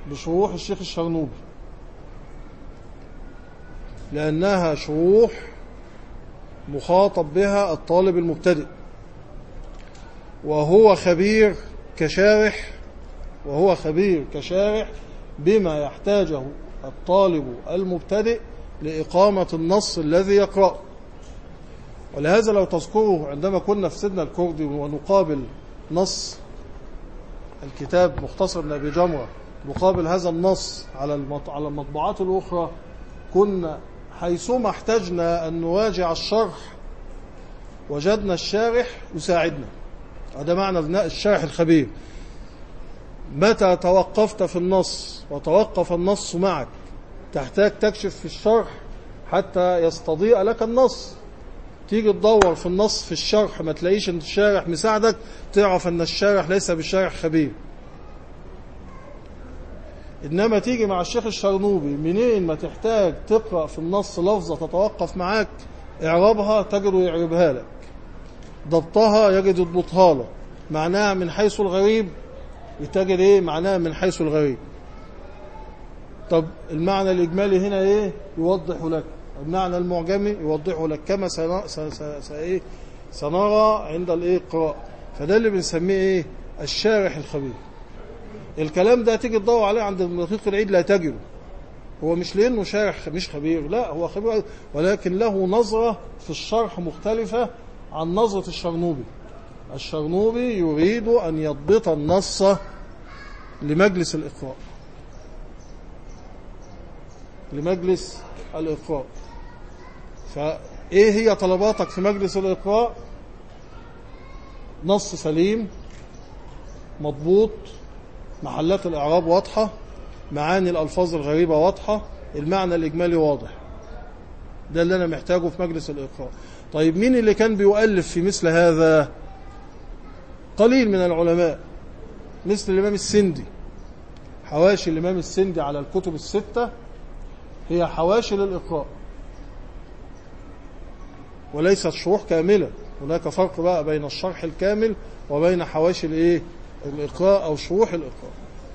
بشروح الشيخ الشرنوبي لأنها شروح مخاطب بها الطالب المبتدئ وهو خبير كشارح وهو خبير كشارح بما يحتاجه الطالب المبتدئ لإقامة النص الذي يقرأه ولهذا لو تذكروا عندما كنا في سيدنا الكردي ونقابل نص الكتاب مختصر ابن أبي جمرة مقابل هذا النص على على المطبوعات الأخرى كنا حيثما احتجنا أن نواجع الشرح وجدنا الشارح يساعدنا هذا معنى بناء الشارح الخبير متى توقفت في النص وتوقف النص معك تحتاج تكشف في الشرح حتى يستضيء لك النص تيجي تدور في النص في الشرح ما تلاقيش ان الشارح مساعدك تعرف ان الشارح ليس بالشارح خبير إنما تيجي مع الشيخ الشرنوبي منين ما تحتاج تقرأ في النص لفظة تتوقف معاك إعرابها تجده يعربها لك ضبطها يجد يضبطها لك معناها من حيث الغريب يتجد إيه معناها من حيث الغريب طب المعنى الإجمالي هنا إيه يوضح لك المعنى المعجمي يوضحه لك كما إيه؟ سنرى عند الإيه قراءة فده اللي بنسميه إيه الشارح الخبير الكلام ده تيجي تدور عليه عند دقيق العيد لا تجده هو مش لانه شارح مش خبير لا هو خبير ولكن له نظرة في الشرح مختلفة عن نظرة الشرنوبي الشرنوبي يريد أن يضبط النص لمجلس الإقراء لمجلس الإقراء فإيه هي طلباتك في مجلس الإقراء نص سليم مضبوط محلات الإعراب واضحة معاني الألفاظ الغريبة واضحة المعنى الإجمالي واضح ده اللي أنا محتاجه في مجلس الإقراء طيب مين اللي كان بيؤلف في مثل هذا قليل من العلماء مثل الإمام السندي حواشي الإمام السندي على الكتب الستة هي حواشي للإقراء وليست شروح كاملة هناك فرق بقى بين الشرح الكامل وبين حواشي الإيه الإقراء أو شروح الإقراء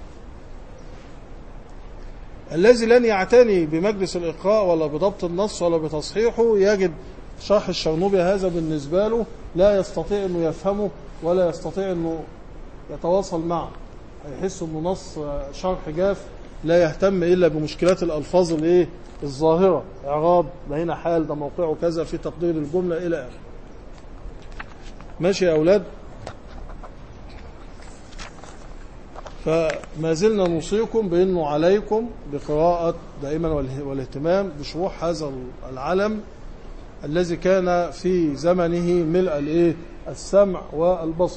الذي لن يعتني بمجلس الإقراء ولا بضبط النص ولا بتصحيحه يجد شرح الشرنوبي هذا بالنسبة له لا يستطيع أنه يفهمه ولا يستطيع أنه يتواصل معه يحس أنه نص شرح جاف لا يهتم إلا بمشكلات الألفاظ الإيه الظاهرة إعراب ده هنا حال ده موقعه كذا في تقدير الجملة إلى آخره ماشي يا أولاد فما زلنا نوصيكم بأنه عليكم بقراءة دائما والاهتمام بشروح هذا العلم الذي كان في زمنه ملء الايه السمع والبصر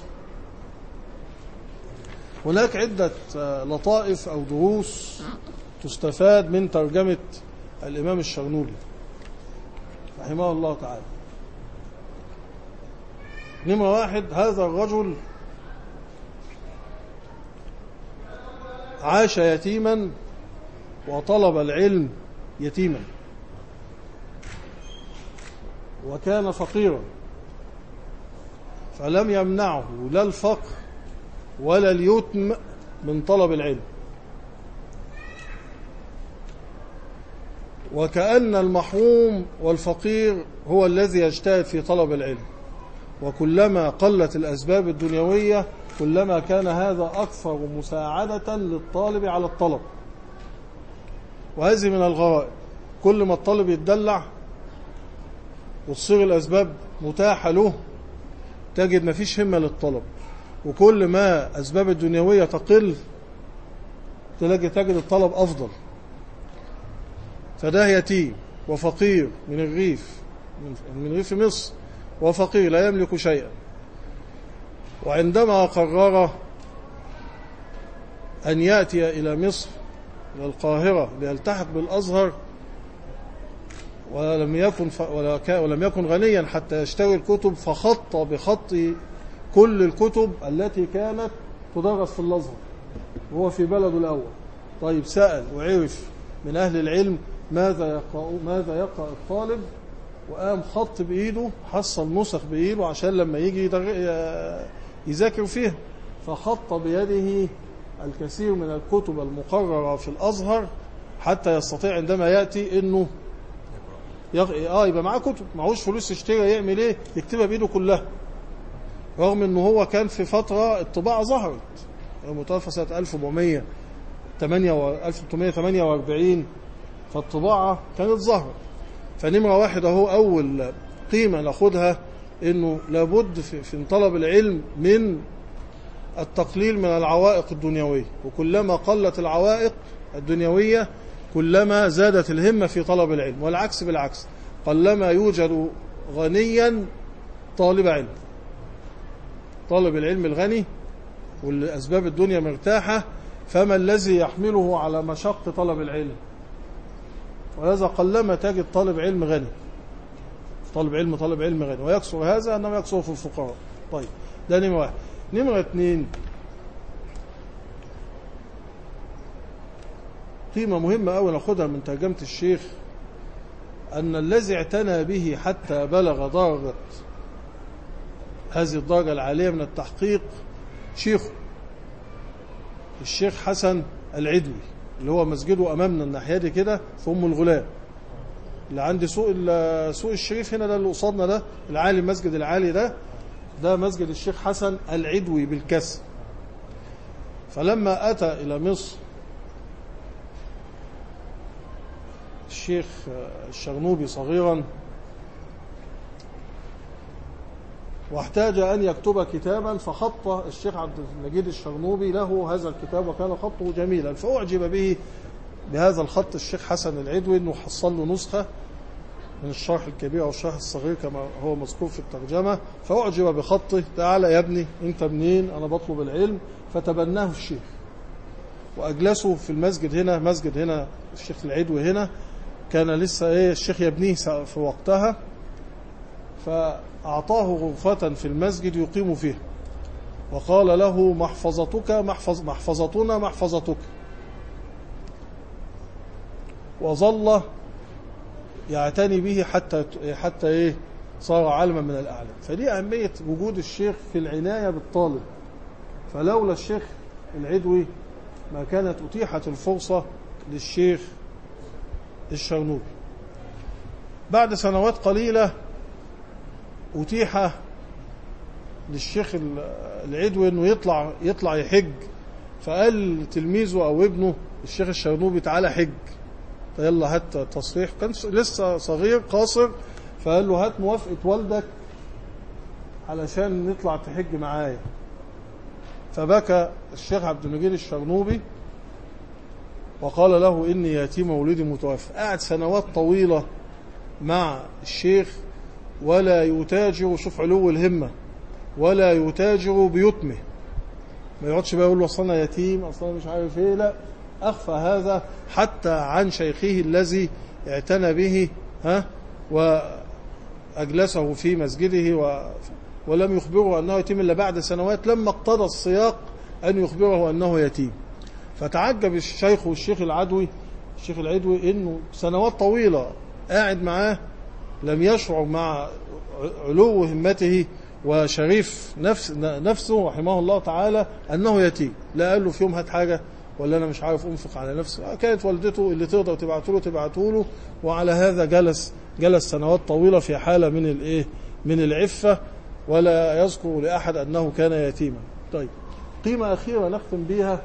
هناك عدة لطائف أو دروس تستفاد من ترجمة الإمام الشرنوبي رحمه الله تعالى نمرة واحد هذا الرجل عاش يتيما وطلب العلم يتيما وكان فقيرا فلم يمنعه لا الفقر ولا اليتم من طلب العلم وكأن المحروم والفقير هو الذي يجتهد في طلب العلم وكلما قلت الأسباب الدنيوية كلما كان هذا أكثر مساعدة للطالب على الطلب وهذه من الغرائب كل ما الطالب يتدلع وتصير الأسباب متاحة له تجد ما فيش همة للطلب وكل ما أسباب الدنيوية تقل تلاقي تجد الطلب أفضل فده يتيم وفقير من الريف من ريف مصر وفقير لا يملك شيئا وعندما قرر أن يأتي إلى مصر إلى القاهرة ليلتحق بالأزهر ولم يكن ولم يكن غنيا حتى يشتري الكتب فخط بخط كل الكتب التي كانت تدرس في الأزهر وهو في بلده الأول طيب سأل وعرف من أهل العلم ماذا يقرأ ماذا يقرأ الطالب وقام خط بإيده حصل نسخ بإيده عشان لما يجي يذاكر فيها فخط بيده الكثير من الكتب المقررة في الأزهر حتى يستطيع عندما يأتي أنه يغ... آه يبقى معاه كتب معهوش فلوس يشتري يعمل إيه يكتبها بإيده كلها رغم أنه هو كان في فترة الطباعة ظهرت متوفى سنة 1848 فالطباعة كانت ظهرت فنمرة واحد أهو أول قيمة ناخدها أنه لابد في, في طلب العلم من التقليل من العوائق الدنيوية وكلما قلت العوائق الدنيوية كلما زادت الهمة في طلب العلم والعكس بالعكس قلما يوجد غنيا طالب علم طالب العلم الغني والأسباب الدنيا مرتاحة فما الذي يحمله على مشق طلب العلم ولذا قلما تجد طالب علم غني طالب علم طالب علم غني ويكسر هذا أنه يكسر في الفقراء طيب ده نمرة واحد نمرة اثنين قيمة مهمة أوي ناخدها من ترجمة الشيخ أن الذي اعتنى به حتى بلغ درجة هذه الدرجة العالية من التحقيق شيخه الشيخ حسن العدوي اللي هو مسجده أمامنا الناحية دي كده في أم الغلام اللي عند سوق سوق الشريف هنا ده اللي قصادنا ده العالي المسجد العالي ده ده مسجد الشيخ حسن العدوي بالكسر فلما أتى إلى مصر الشيخ الشرنوبي صغيرا واحتاج أن يكتب كتابا فخط الشيخ عبد المجيد الشرنوبي له هذا الكتاب وكان خطه جميلا فأعجب به بهذا الخط الشيخ حسن العدوي أنه حصل له نسخة من الشرح الكبير أو الشرح الصغير كما هو مذكور في الترجمة فأعجب بخطه تعالى يا ابني أنت منين أنا بطلب العلم فتبناه الشيخ وأجلسه في المسجد هنا مسجد هنا الشيخ العدوي هنا كان لسه إيه الشيخ يبنيه في وقتها فأعطاه غرفة في المسجد يقيم فيها وقال له محفظتك محفظ محفظتنا محفظتك وظل يعتني به حتى حتى ايه صار عالما من الاعلام فدي اهميه وجود الشيخ في العنايه بالطالب فلولا الشيخ العدوي ما كانت اتيحت الفرصه للشيخ الشرنوبي بعد سنوات قليله اتيح للشيخ العدوي انه يطلع يطلع يحج فقال تلميذه او ابنه الشيخ الشرنوبي تعالى حج يلا هات تصريح كان لسه صغير قاصر فقال له هات موافقة والدك علشان نطلع تحج معايا فبكى الشيخ عبد المجيد الشرنوبي وقال له إني يتيم ولدي متوفى قعد سنوات طويلة مع الشيخ ولا يتاجر شوف علو الهمة ولا يتاجر بيتمه ما يقعدش بقى يقول له أصلا يتيم أصلا مش عارف إيه لا أخفى هذا حتى عن شيخه الذي اعتنى به ها وأجلسه في مسجده و ولم يخبره أنه يتيم إلا بعد سنوات لما اقتضى السياق أن يخبره أنه يتيم فتعجب الشيخ والشيخ العدوي الشيخ العدوي أنه سنوات طويلة قاعد معاه لم يشعر مع علو همته وشريف نفس نفسه رحمه الله تعالى أنه يتيم لا قال له في يوم هات حاجة ولا أنا مش عارف أنفق على نفسي كانت والدته اللي تقدر تبعته له تبعته له وعلى هذا جلس جلس سنوات طويلة في حالة من الإيه من العفة ولا يذكر لأحد أنه كان يتيما طيب قيمة أخيرة نختم بها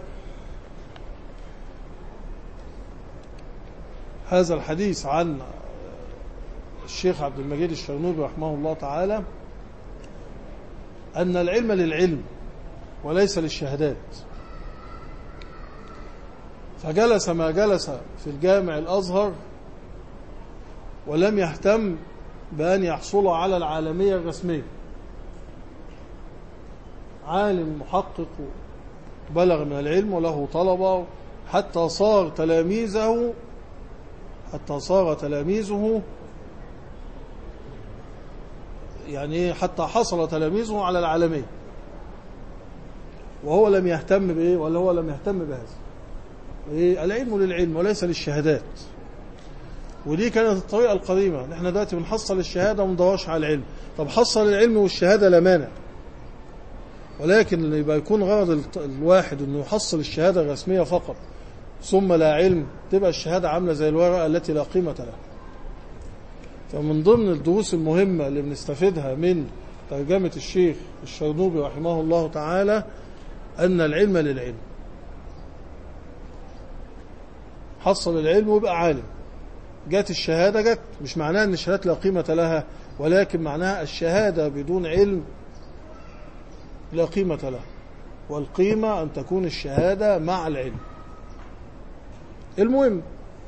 هذا الحديث عن الشيخ عبد المجيد الشرنوبي رحمه الله تعالى أن العلم للعلم وليس للشهادات فجلس ما جلس في الجامع الأزهر ولم يهتم بأن يحصل على العالمية الرسمية عالم محقق بلغ من العلم وله طلبة حتى صار تلاميذه حتى صار تلاميذه يعني حتى حصل تلاميذه على العالمية وهو لم يهتم بإيه ولا هو لم يهتم بهذا إيه العلم للعلم وليس للشهادات ودي كانت الطريقة القديمة نحن دلوقتي بنحصل الشهادة وما ندورش على العلم طب حصل العلم والشهادة لا مانع ولكن يبقى يكون غرض الت- الواحد انه يحصل الشهادة الرسمية فقط ثم لا علم تبقى الشهادة عاملة زي الورقة التي لا قيمة لها فمن ضمن الدروس المهمة اللي بنستفيدها من ترجمة الشيخ الشرنوبي رحمه الله تعالى أن العلم للعلم حصل العلم ويبقى عالم جت الشهادة جت مش معناها أن الشهادة لا قيمة لها ولكن معناها الشهادة بدون علم لا قيمة لها والقيمة أن تكون الشهادة مع العلم المهم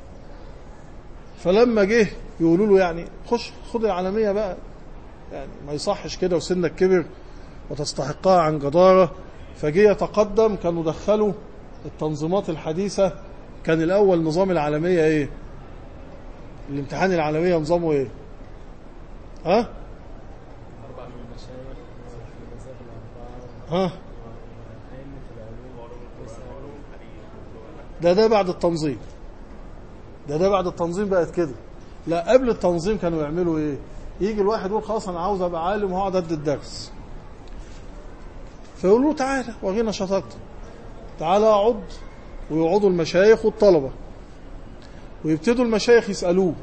فلما جه يقولوا له يعني خش خد العالمية بقى يعني ما يصحش كده وسنك كبر وتستحقها عن جدارة فجه يتقدم كانوا دخلوا التنظيمات الحديثة كان الأول نظام العالمية إيه الامتحان العالمية نظامه إيه ها أربع من المشايخ في المذاهب الأربعة ها وأئمة العلوم يسألون ده ده بعد التنظيم ده ده بعد التنظيم بقت كده لا قبل التنظيم كانوا يعملوا ايه يجي الواحد يقول خلاص انا عاوز ابقى عالم وهقعد ادي الدرس فيقولوا له تعالى ورينا شطارتك تعالى اقعد ويقعدوا المشايخ والطلبه ويبتدوا المشايخ يسالوه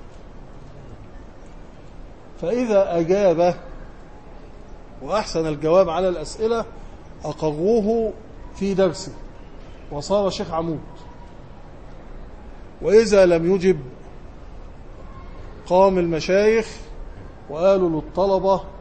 فاذا اجاب واحسن الجواب على الاسئله اقروه في درسه وصار شيخ عمود وإذا لم يجب قام المشايخ وقالوا للطلبة